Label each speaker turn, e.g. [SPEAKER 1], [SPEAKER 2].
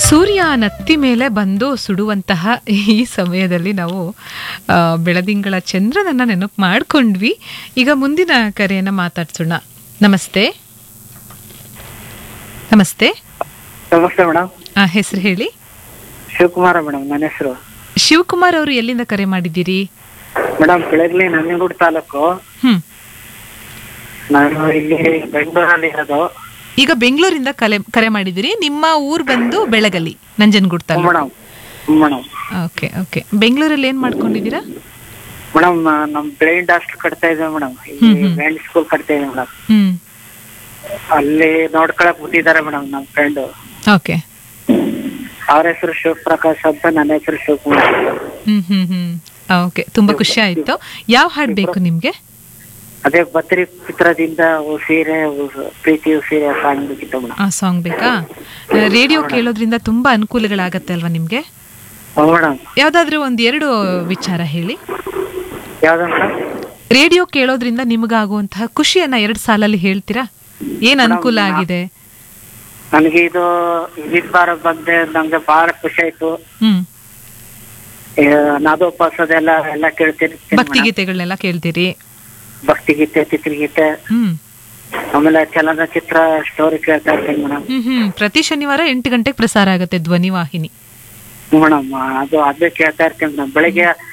[SPEAKER 1] ಸೂರ್ಯ ನತ್ತಿ ಮೇಲೆ ಬಂದು ಸುಡುವಂತಹ ಈ ಸಮಯದಲ್ಲಿ ನಾವು ಆ, ಬೆಳದಿಂಗಳ ಚಂದ್ರನನ್ನ ನೆನಪು ಮಾಡ್ಕೊಂಡ್ವಿ ಈಗ ಮುಂದಿನ ಕರೆಯನ್ನ ಮಾತಾಡ್ಸೋಣ ನಮಸ್ತೆ ನಮಸ್ತೆ
[SPEAKER 2] ನಮಸ್ತೆ ಮೇಡಮ್
[SPEAKER 1] ಆ, ಹೆಸರು ಹೇಳಿ
[SPEAKER 2] ಶಿವಕುಮಾರ ಮೇಡಮ್ ನನ್ನ ಹೆಸರು
[SPEAKER 1] ಶಿವಕುಮಾರ್ ಅವರು ಎಲ್ಲಿಂದ ಕರೆ ಮಾಡಿದ್ದೀರಿ
[SPEAKER 2] ಮೇಡಮ್ ಬೆಳಗ್ಲಿ ನಂಜನಗೂಡು ತಾಲೂಕು
[SPEAKER 1] ಹ್ಮ್
[SPEAKER 2] ನಾನು ಇಲ್ಲಿ ಬೆಂಗಳೂರಲ್ಲಿ ಇರೋದು
[SPEAKER 1] ಈಗ ಬೆಂಗಳೂರಿಂದ ಕಲೆ ಕರೆ ಮಾಡಿದ್ದೀರಿ ನಿಮ್ಮ ಊರ್ ಬಂದು Belagali Nanjangud taluk
[SPEAKER 2] madam madam
[SPEAKER 1] okay okay ಬೆಂಗಳೂರಲ್ಲಿ ಏನ್ ಮಾಡ್ಕೊಂಡಿದ್ದೀರಾ
[SPEAKER 2] ಮೇಡಮ್ ನಮ್ ಬ್ಲೈಂಡ್ ಹಾಸ್ಟೆಲ್ ಕಟ್ತಾ ಇದ್ದೇವೆ ಮೇಡಮ್
[SPEAKER 1] ಹ್ಮ್, ಹ್ಮ್.
[SPEAKER 2] ಬ್ಯಾಂಡ್ ಸ್ಕೂಲ್ ಕಟ್ತಾ ಇದ್ದೇವೆ ಮೇಡಮ್
[SPEAKER 1] ಹ್ಮ್
[SPEAKER 2] ಅಲ್ಲಿ ನೋಡ್ಕೊಳಕ್ ಬಿಟ್ಟಿದ್ದಾರೆ ಮೇಡಮ್ ನಮ್ ಫ್ರೆಂಡ್
[SPEAKER 1] ಓಕೆ
[SPEAKER 2] ಅವ್ರ ಹೆಸರು ಶಿವಪ್ರಕಾಶ್ ಅಂತ ನನ್ನ ಹೆಸರು ಶಿವಕುಮಾರ್
[SPEAKER 1] ಹ್ಮ್ ಹ್ಮ್ ಹ್ಮ್ ಓಕೆ ತುಂಬಾ ಖುಷಿ ಆಯ್ತು ಯಾವ ಹಾಡ್ ಬೇಕು ನಿಮ್ಗೆ
[SPEAKER 2] ಅದೇ ಬತ್ರಿ ಚಿತ್ರದಿಂದ ಸೀರೆ ಪ್ರೀತಿ ಸೀರೆ ಸಾಂಗ್ ಬೇಕಿತ್ತು ಮೇಡಮ್
[SPEAKER 1] ಆ ಸಾಂಗ್ ಬೇಕಾ ರೇಡಿಯೋ ಕೇಳೋದ್ರಿಂದ ತುಂಬಾ ಅನುಕೂಲಗಳಾಗತ್ತೆ ಅಲ್ವಾ ನಿಮ್ಗೆ
[SPEAKER 2] ಮೇಡಮ್
[SPEAKER 1] ಯಾವ್ದಾದ್ರು ಒಂದ್ ಎರಡು ವಿಚಾರ ಹೇಳಿ
[SPEAKER 2] ಯಾವ್ದು ಮೇಡಮ್
[SPEAKER 1] ರೇಡಿಯೋ ಕೇಳೋದ್ರಿಂದ ನಿಮಗಾಗುವಂತಹ ಖುಷಿಯನ್ನ ಎರಡ್ ಸಾಲಲ್ಲಿ ಹೇಳ್ತೀರಾ ಏನ್ ಅನುಕೂಲ ಆಗಿದೆ
[SPEAKER 2] ನನಗೆ ಇದು ವಿದ್ಯುತ್ ಭಾರತ್ ಬಂದೆ ನಂಗೆ ಬಹಳ ಖುಷಿ ಆಯ್ತು
[SPEAKER 1] ಹ್ಮ್
[SPEAKER 2] ನಾದೋಪಾಸದೆಲ್ಲ ಎಲ್ಲ ಕೇಳ್ತಿರ್ತೀನಿ
[SPEAKER 1] ಭಕ್ತಿ ಗೀತೆಗಳನ್ನೆಲ್ಲ ಕೇಳ್ತೀರಿ
[SPEAKER 2] ಭಕ್ತಿಗೀತೆ ಚಿತ್ರಗೀತೆ
[SPEAKER 1] ಹ್ಮ್
[SPEAKER 2] ಆಮೇಲೆ ಚಲನಚಿತ್ರ ಸ್ಟೋರಿ ಕೇಳ್ತಾ ಇರ್ತೀನಿ ಮೇಡಮ್
[SPEAKER 1] ಹ್ಮ್ ಹ್ಮ್ ಪ್ರತಿ ಶನಿವಾರ ಎಂಟು ಗಂಟೆಗೆ ಪ್ರಸಾರ ಆಗುತ್ತೆ ಧ್ವನಿ ವಾಹಿನಿ
[SPEAKER 2] ಮೇಡಮ್ ಅದು ಅದೇ ಕೇಳ್ತಾ ಇರ್ತೀನಿ ಮೇಡಮ್ ಬೆಳಿಗ್ಗೆ